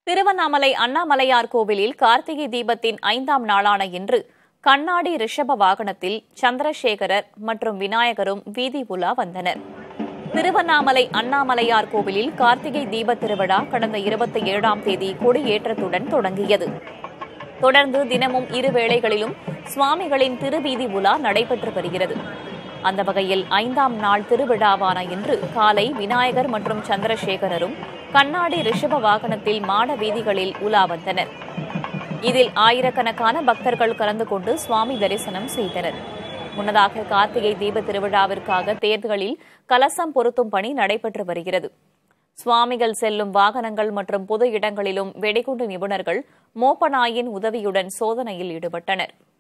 திருவண்ணாமலை அண்ணாமலையார் கோவிலில் கார்த்திகை தீபத்தின் ஐந்தாம் நாளான இன்று கண்ணாடி ரிஷப வாகனத்தில் சந்திரசேகரர் மற்றும் விநாயகரும் வீதி உலா வந்தனர் திருவண்ணாமலை அண்ணாமலையார் கோவிலில் கார்த்திகை தீப திருவிழா கடந்த இருபத்தி ஏழாம் தேதி கொடியேற்றத்துடன் தொடங்கியது தொடர்ந்து தினமும் இரு வேளைகளிலும் சுவாமிகளின் திருவீதி உலா நடைபெற்று வருகிறது அந்த வகையில் ஐந்தாம் நாள் திருவிழாவான இன்று காலை விநாயகர் மற்றும் சந்திரசேகரரும் கண்ணாடி ரிஷப வாகனத்தில் மாட வீதிகளில் உலா வந்தனர் இதில் ஆயிரக்கணக்கான பக்தர்கள் கலந்து கொண்டு சுவாமி தரிசனம் செய்தனர் முன்னதாக கார்த்திகை தீப திருவிழாவிற்காக தேர்களில் கலசம் பொருத்தும் பணி நடைபெற்று வருகிறது சுவாமிகள் செல்லும் வாகனங்கள் மற்றும் பொது இடங்களிலும் வெடிகுண்டு நிபுணர்கள் மோப்பநாயின் உதவியுடன் சோதனையில் ஈடுபட்டனர்